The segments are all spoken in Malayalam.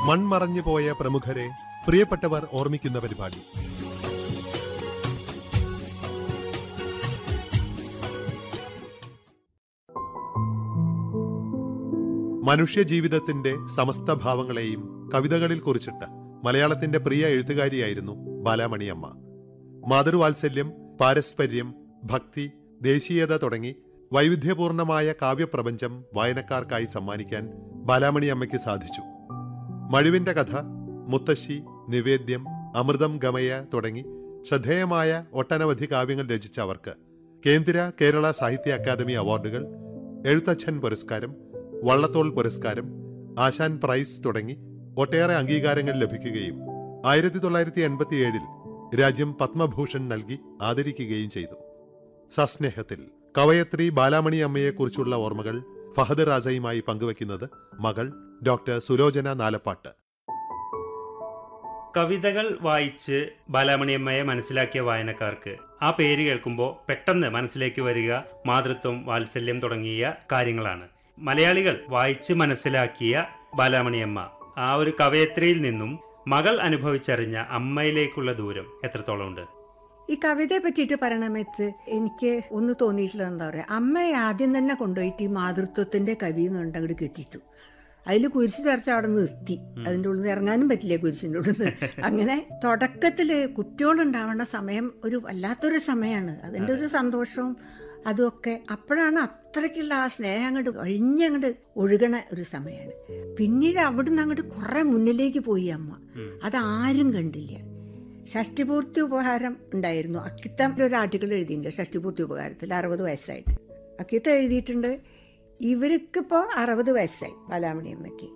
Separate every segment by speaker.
Speaker 1: മൺമറഞ്ഞു പോയ പ്രമുഖരെ പ്രിയപ്പെട്ടവർ ഓർമ്മിക്കുന്ന പരിപാടി മനുഷ്യജീവിതത്തിന്റെ സമസ്ത ഭാവങ്ങളെയും കവിതകളിൽ കുറിച്ചിട്ട് മലയാളത്തിന്റെ പ്രിയ എഴുത്തുകാരിയായിരുന്നു ബാലാമണിയമ്മ മാതൃവാത്സല്യം പാരസ്പര്യം ഭക്തി ദേശീയത തുടങ്ങി വൈവിധ്യപൂർണമായ കാവ്യപ്രപഞ്ചം വായനക്കാർക്കായി സമ്മാനിക്കാൻ ബാലാമണിയമ്മയ്ക്ക് സാധിച്ചു മഴുവിന്റെ കഥ മുത്തശ്ശി നിവേദ്യം അമൃതം ഗമയ തുടങ്ങി ശ്രദ്ധേയമായ ഒട്ടനവധി കാവ്യങ്ങൾ രചിച്ച അവർക്ക് കേന്ദ്ര കേരള സാഹിത്യ അക്കാദമി അവാർഡുകൾ എഴുത്തച്ഛൻ പുരസ്കാരം വള്ളത്തോൾ പുരസ്കാരം ആശാൻ പ്രൈസ് തുടങ്ങി ഒട്ടേറെ അംഗീകാരങ്ങൾ ലഭിക്കുകയും ആയിരത്തി തൊള്ളായിരത്തി എൺപത്തിയേഴിൽ രാജ്യം പത്മഭൂഷൺ നൽകി ആദരിക്കുകയും ചെയ്തു സസ്നേഹത്തിൽ കവയത്രി ബാലാമണി അമ്മയെക്കുറിച്ചുള്ള ഓർമ്മകൾ ഫഹദ് റാസയുമായി പങ്കുവയ്ക്കുന്നത് മകൾ ഡോക്ടർ സുലോചന നാലപ്പാട്ട്
Speaker 2: കവിതകൾ വായിച്ച് ബാലാമണിയമ്മയെ മനസ്സിലാക്കിയ വായനക്കാർക്ക് ആ പേര് കേൾക്കുമ്പോൾ പെട്ടെന്ന് മനസ്സിലേക്ക് വരിക മാതൃത്വം വാത്സല്യം തുടങ്ങിയ കാര്യങ്ങളാണ് മലയാളികൾ വായിച്ച് മനസ്സിലാക്കിയ ബാലാമണിയമ്മ ആ ഒരു കവയത്രിയിൽ നിന്നും മകൾ അനുഭവിച്ചറിഞ്ഞ അമ്മയിലേക്കുള്ള ദൂരം എത്രത്തോളം ഉണ്ട്
Speaker 3: ഈ കവിതയെ പറ്റിയിട്ട് പറയണമേത്ത് എനിക്ക് ഒന്ന് തോന്നിയിട്ടുള്ളത് എന്താ പറയുക അമ്മയെ ആദ്യം തന്നെ കൊണ്ടുപോയിട്ട് ഈ മാതൃത്വത്തിന്റെ കവി എന്നുണ്ട് അങ്ങോട്ട് കെട്ടിട്ടു അതിൽ കുരിശ് തെറച്ച് അവിടെ നിർത്തി അതിൻ്റെ ഉള്ളിൽ നിന്ന് ഇറങ്ങാനും പറ്റില്ല കുരിശിൻ്റെ ഉള്ളിൽ നിന്ന് അങ്ങനെ തുടക്കത്തിൽ കുട്ടികളുണ്ടാവേണ്ട സമയം ഒരു വല്ലാത്തൊരു സമയമാണ് അതിൻ്റെ ഒരു സന്തോഷവും അതുമൊക്കെ അപ്പോഴാണ് അത്രയ്ക്കുള്ള ആ സ്നേഹം അങ്ങോട്ട് ഒഴിഞ്ഞങ്ങോട്ട് ഒഴുകണ ഒരു സമയമാണ് പിന്നീട് അവിടുന്ന് അങ്ങോട്ട് കുറേ മുന്നിലേക്ക് പോയി അമ്മ അതാരും കണ്ടില്ല ഷഷ്ടിപൂർത്തി ഉപഹാരം ഉണ്ടായിരുന്നു അക്കിത്തം ഒരു ആർട്ടിക്കിൾ എഴുതിയിട്ടുണ്ട് ഷഷ്ടിപൂർത്തി ഉപകാരത്തിൽ അറുപത് വയസ്സായിട്ട് അക്കിത്തം എഴുതിയിട്ടുണ്ട് ഇവർക്കിപ്പോൾ അറുപത് വയസ്സായി ബാലാമണിയമ്മയ്ക്ക്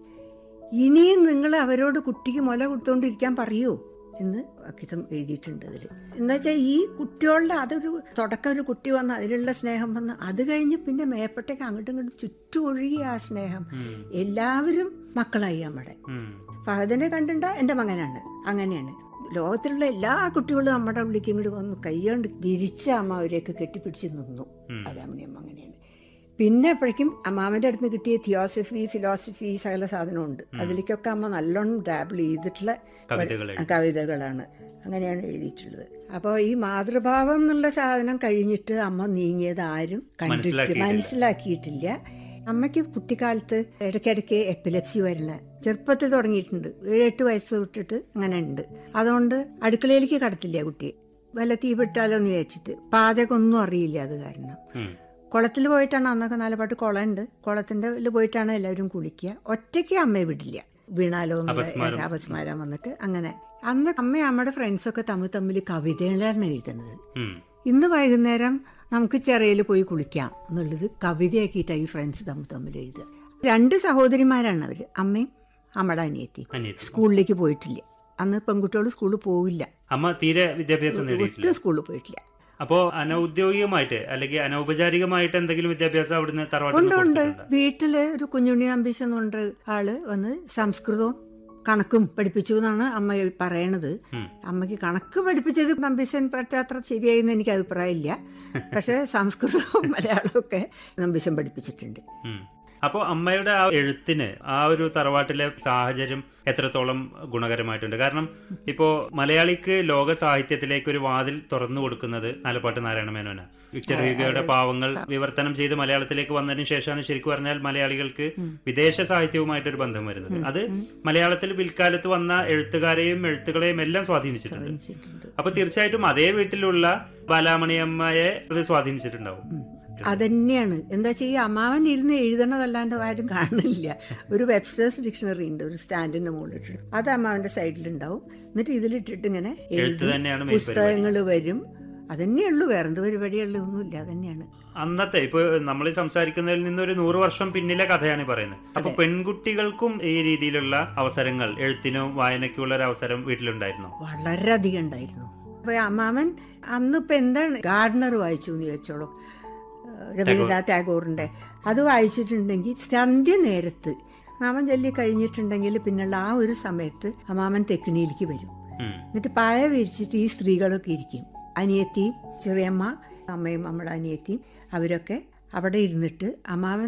Speaker 3: ഇനിയും നിങ്ങൾ അവരോട് കുട്ടിക്ക് മുല കൊടുത്തോണ്ടിരിക്കാൻ പറയൂ എന്ന് അക്കിത്തം എഴുതിയിട്ടുണ്ട് അതിൽ എന്താ വെച്ചാൽ ഈ കുട്ടികളുടെ അതൊരു തുടക്കം ഒരു കുട്ടി വന്ന് അതിലുള്ള സ്നേഹം വന്ന് അത് കഴിഞ്ഞ് പിന്നെ മേപ്പട്ടേക്ക് അങ്ങോട്ടും ഇങ്ങോട്ടും ചുറ്റും ഒഴുകിയ ആ സ്നേഹം എല്ലാവരും മക്കളായി നമ്മുടെ ഫഹദിനെ കണ്ടിട്ട എൻ്റെ മകനാണ് അങ്ങനെയാണ് ലോകത്തിലുള്ള എല്ലാ കുട്ടികളും നമ്മുടെ ഉള്ളിലേക്ക് ഇങ്ങോട്ട് വന്നു കൈകൊണ്ട് വിരിച്ച അമ്മ അവരെയൊക്കെ കെട്ടിപ്പിടിച്ച് നിന്നു അതാമണിയമ്മ അങ്ങനെയാണ് പിന്നെ അപ്പോഴേക്കും അമ്മാവൻ്റെ അടുത്ത് നിന്ന് കിട്ടിയ തിയോസഫി ഫിലോസഫി സകല സാധനമുണ്ട് അതിലേക്കൊക്കെ അമ്മ നല്ലോണം ഡാബിൾ ചെയ്തിട്ടുള്ള
Speaker 2: കവിതകൾ
Speaker 3: കവിതകളാണ് അങ്ങനെയാണ് എഴുതിയിട്ടുള്ളത് അപ്പോൾ ഈ മാതൃഭാവം എന്നുള്ള സാധനം കഴിഞ്ഞിട്ട് അമ്മ നീങ്ങിയത് ആരും കണ്ടിട്ട്
Speaker 2: മനസ്സിലാക്കിയിട്ടില്ല.
Speaker 3: മനസ്സിലാക്കിയിട്ടില്ല അമ്മയ്ക്ക് കുട്ടിക്കാലത്ത് ഇടയ്ക്കിടയ്ക്ക് എപ്പിലെപ്സി വരില്ല ചെറുപ്പത്തിൽ തുടങ്ങിയിട്ടുണ്ട് ഏഴെട്ട് വയസ്സ് തൊട്ടിട്ട് അങ്ങനെ ഉണ്ട് അതുകൊണ്ട് അടുക്കളയിലേക്ക് കടത്തില്ല കുട്ടി വല്ല തീ പെട്ടാലോ എന്ന് വിചാരിച്ചിട്ട് പാചകമൊന്നും അറിയില്ല അത് കാരണം കുളത്തിൽ പോയിട്ടാണ് അന്നൊക്കെ നാലപ്പാട്ട് കുളമുണ്ട് കുളത്തിൻ്റെ പോയിട്ടാണ് എല്ലാവരും കുളിക്കുക ഒറ്റയ്ക്ക് അമ്മയെ വിടില്ല വീണാലോ എന്നുള്ള
Speaker 2: അപസ്മാരം.
Speaker 3: ഒരു അപസ്മാരം വന്നിട്ട് അങ്ങനെ അന്ന് അമ്മ അമ്മയുടെ ഫ്രണ്ട്സൊക്കെ തമ്മിൽ തമ്മിൽ കവിതകളാണ് എഴുതുന്നത് ഇന്ന് വൈകുന്നേരം നമുക്ക് ചെറിയയിൽ പോയി കുളിക്കാം എന്നുള്ളത് കവിതയാക്കിയിട്ടാണ് ഈ ഫ്രണ്ട്സ് തമ്മിൽ തമ്മിൽ എഴുതുക രണ്ട് സഹോദരിമാരാണ് അവർ അമ്മയും അമ്മയുടെ അനിയത്തി
Speaker 2: അനിയത്തി
Speaker 3: സ്കൂളിലേക്ക് പോയിട്ടില്ല അന്ന് പെൺകുട്ടികൾ സ്കൂളിൽ പോവില്ല
Speaker 2: അമ്മ തീരെ വിദ്യാഭ്യാസം നേടിയിട്ടില്ല
Speaker 3: ഒട്ടും സ്കൂളിൽ പോയിട്ടില്ല
Speaker 2: അപ്പോ അനൗദ്യോഗികമായിട്ട് അല്ലെങ്കിൽ അനൗപചാരികമായിട്ട് എന്തെങ്കിലും വിദ്യാഭ്യാസം അവിടുന്ന് തറവാട്ടിൽ
Speaker 3: ഉണ്ട് ഉണ്ട്
Speaker 2: കൊടുത്തിട്ടുണ്ടോ?
Speaker 3: വീട്ടില് ഒരു കുഞ്ഞുണ്ണി അംബീഷൻ എന്നുണ്ട് ആള് വന്ന് സംസ്കൃതവും കണക്കും പഠിപ്പിച്ചു എന്നാണ് അമ്മ പറയണത്
Speaker 2: ഉം.
Speaker 3: അമ്മയ്ക്ക് കണക്ക് പഠിപ്പിച്ചത് നമ്പീശൻ പറ്റാത്ര ശരിയായെന്ന് എനിക്ക് അഭിപ്രായമില്ല പക്ഷെ സംസ്കൃതവും മലയാളവും ഒക്കെ നമ്പീശൻ പഠിപ്പിച്ചിട്ടുണ്ട്
Speaker 2: ഉം. അപ്പോ അമ്മയുടെ ആ എഴുത്തിന് ആ ഒരു തറവാട്ടിലെ സാഹചര്യം എത്രത്തോളം ഗുണകരമായിട്ടുണ്ട് കാരണം ഇപ്പോ മലയാളിക്ക് ലോക സാഹിത്യത്തിലേക്ക് ഒരു വാതിൽ തുറന്നു കൊടുക്കുന്നത് നാലപ്പാട്ട് നാരായണ മേനോന വിക്ടർ ഹ്യൂഗോയുടെ പാവങ്ങൾ വിവർത്തനം ചെയ്ത് മലയാളത്തിലേക്ക് വന്നതിന് ശേഷമാണ് ശരിക്കും പറഞ്ഞാൽ മലയാളികൾക്ക് വിദേശ സാഹിത്യവുമായിട്ടൊരു ബന്ധം വരുന്നത് അത് മലയാളത്തിൽ പിൽക്കാലത്ത് വന്ന എഴുത്തുകാരെയും എഴുത്തുകളെയും എല്ലാം സ്വാധീനിച്ചിട്ടുണ്ട്
Speaker 3: പഠിപ്പിച്ചിട്ടുണ്ട്
Speaker 2: അപ്പൊ തീർച്ചയായിട്ടും അതേ വീട്ടിലുള്ള ബാലാമണിയമ്മയെ അത് സ്വാധീനിച്ചിട്ടുണ്ടാവും
Speaker 3: അതന്നെയാണ് എന്താ വെച്ചാൽ ഈ അമ്മാവൻ ഇരുന്ന് എഴുതണതല്ലാണ്ട് ആരും കാണില്ല ഒരു വെബ്സ്റ്റേഴ്സ് ഡിക്ഷണറി ഉണ്ട് ഒരു സ്റ്റാൻഡിന്റെ മുകളിലിട്ട് അത് അമ്മാവന്റെ സൈഡിലുണ്ടാവും എന്നിട്ട് ഇതിലിട്ടിട്ട് ഇങ്ങനെ
Speaker 2: എഴുത്ത്
Speaker 3: എഴുതും
Speaker 2: തന്നെയാണ് മെയിൻ പരിപാടി
Speaker 3: പുസ്തകങ്ങൾ വരും അതന്നെ ഉള്ളൂ വേറെന്ത് പരിപാടിയുള്ള ഒന്നുമില്ല അതന്നെയാണ്
Speaker 2: അന്നത്തെ ഇപ്പൊ നമ്മൾ ഈ സംസാരിക്കുന്നതിൽ നിന്ന് ഒരു നൂറ് വർഷം പിന്നിലെ കഥയാണ് ഈ പറയുന്നത് അപ്പൊ പെൺകുട്ടികൾക്കും ഈ രീതിയിലുള്ള അവസരങ്ങൾ എഴുത്തിനും വായനയ്ക്കുള്ള ഒരു അവസരം വീട്ടിലുണ്ടായിരുന്നോ
Speaker 3: വളരെയധികം ഉണ്ടായിരുന്നു അപ്പൊ അമ്മാവൻ അന്നിപ്പോ എന്താണ് ഗാർഡനർ വായിച്ചു എന്ന് ചോദിച്ചോളൂ ഏഹ് രവീന്ദ്രനാഥ് ടാഗോറിന്റെ അത് വായിച്ചിട്ടുണ്ടെങ്കിൽ സന്ധ്യ നേരത്ത് മാമൻ ചൊല്ലി കഴിഞ്ഞിട്ടുണ്ടെങ്കിൽ പിന്നുള്ള ആ ഒരു സമയത്ത് അമ്മാമൻ തെക്കിണിയിലേക്ക് വരും
Speaker 2: ഉം.
Speaker 3: എന്നിട്ട് പായ വിരിച്ചിട്ട് ഈ സ്ത്രീകളൊക്കെ ഇരിക്കും അനിയത്തിയും ചെറിയമ്മ അമ്മയും നമ്മുടെ അനിയത്തിയും അവരൊക്കെ അവിടെ ഇരുന്നിട്ട് അമ്മാവൻ